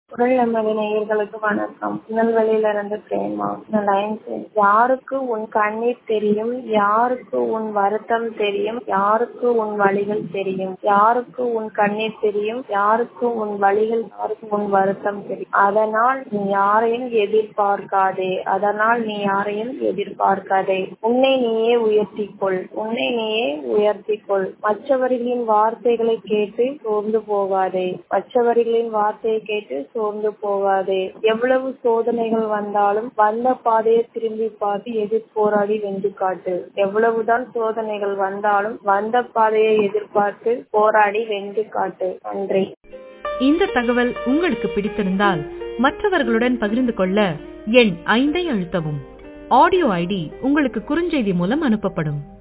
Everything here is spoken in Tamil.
குரல் நமது நேயர்களுக்கு வணக்கம் திருநெல்வேலியில இருந்து பிரேமா இந்த லைன்ஸ் யாருக்கு உன் கண்ணீர் தெரியும் யாருக்கு உன் வருத்தம் தெரியும் யாருக்கு உன் வழிகள் தெரியும் யாருக்கு உன் கண்ணீர் தெரியும் யாருக்கு உன் வழிகள் யாருக்கு உன் வருத்தம் தெரியும் அதனால் நீ யாரையும் எதிர்பார்க்காதே அதனால் நீ யாரையும் எதிர்பார்க்காதே உன்னை நீயே உயர்த்திக்கொள் உன்னை நீயே உயர்த்திக்கொள் மற்றவர்களின் வார்த்தைகளை கேட்டு சோர்ந்து போகாதே மற்றவர்களின் வார்த்தையை கேட்டு சோர்ந்து போகாதே எவ்வளவு சோதனைகள் வந்தாலும் வந்த பாதையை திரும்பி பார்த்து எதிர் போராடி வென்று காட்டு எவ்வளவுதான் சோதனைகள் வந்தாலும் வந்த பாதையை எதிர்பார்த்து போராடி வென்று காட்டு நன்றி இந்த தகவல் உங்களுக்கு பிடித்திருந்தால் மற்றவர்களுடன் பகிர்ந்து கொள்ள எண் ஐந்தை அழுத்தவும் ஆடியோ ஐடி உங்களுக்கு குறுஞ்செய்தி மூலம் அனுப்பப்படும்